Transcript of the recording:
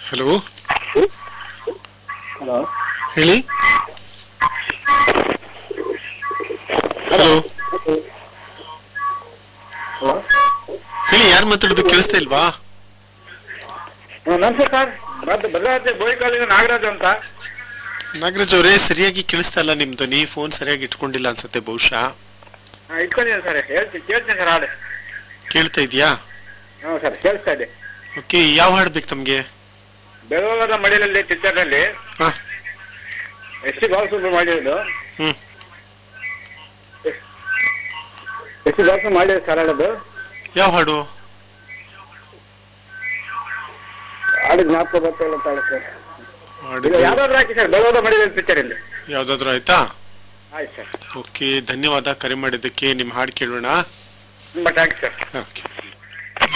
hello hello ಹೇಳಿ hello hello ಹೇಳಿ ಯಾರು ಮಾತಾಡೋದು ಕೇಳಿಸ್ತಾ ಇಲ್ವಾ ನಮಸ್ತೆ ಸರ್ ಮತ್ತೆ ಭದ್ರಾವತಿ ಬೋಯಿಕಾಲಿನ ನಾಗರಾಜ್ ಅಂತ ನಾಗರಾಜ್ ಅವರೇ ಸರಿಯಾಗಿ ಕೇಳಿಸ್ತಾ ಇಲ್ಲ ನಿಮ್ ಧ್ವನಿ ಫೋನ್ ಸರಿಯಾಗಿ ಇಟ್ಕೊಂಡಿಲ್ಲ ಅನ್ಸುತ್ತೆ ಬಹುಶಃ ಹಾ, ಇಟ್ಕೊಂಡಿದ್ದೀನಿ ಸರ್ ಹೇಳ್ತೀನಿ ಕೇಳ್ತೀನಿ ಸರ್ ಹಾಡು ಕೇಳ್ತಾ ಇದೆಯಾ ಹ್ಞೂ ಸರ್ ಕೇಳಿಸ್ತಾ ಇದೆ ಓಕೆ ಯಾವ ಹಾಡು ಬೇಕು ತಮ್ಗೆ ಬೆಳಗಾದ ಮಡಿಲಲ್ಲಿ ಪಿಕ್ಚರ್ನಲ್ಲಿ ಹಾ ಎಸ್ ಟಿ ಬಾಲಸುಬ್ರ ಮಾಡಿರೋದು ಹ್ಮ್ ಎಸ್ ಟಿ ಬಾಲಸು ಮಾಡಿರೋದು ಸರ್ ಹಾಡೋದು ಯಾವ ಹಾಡು ಹಾಡು ಜ್ಞಾಪಕ ಬರ್ತಾ ಇಲ್ಲ ತಾಳೆ ಸರ್ ಹಾಡು ಇದು ಯಾವ್ದಾದ್ರು ಹಾಕಿ ಸರ್ ಬೆಳಗಾದ ಮಡಿಲಲ್ಲಿ ಪಿಕ್ಚರ್ ಇಂದ ಯಾವ್ದಾದ್ರು ಆಯ್ತಾ ಆಯ್ತು ಸರ್ ಓಕೆ ಧನ್ಯವಾದ ಕರೆ ಮಾಡಿದ್ದಕ್ಕೆ ನಿಮ್ ಹಾಡು ಕೇಳೋಣ ತುಂಬ ಥ್ಯಾಂಕ್ಸ್ ಸರ್ ಓಕೆ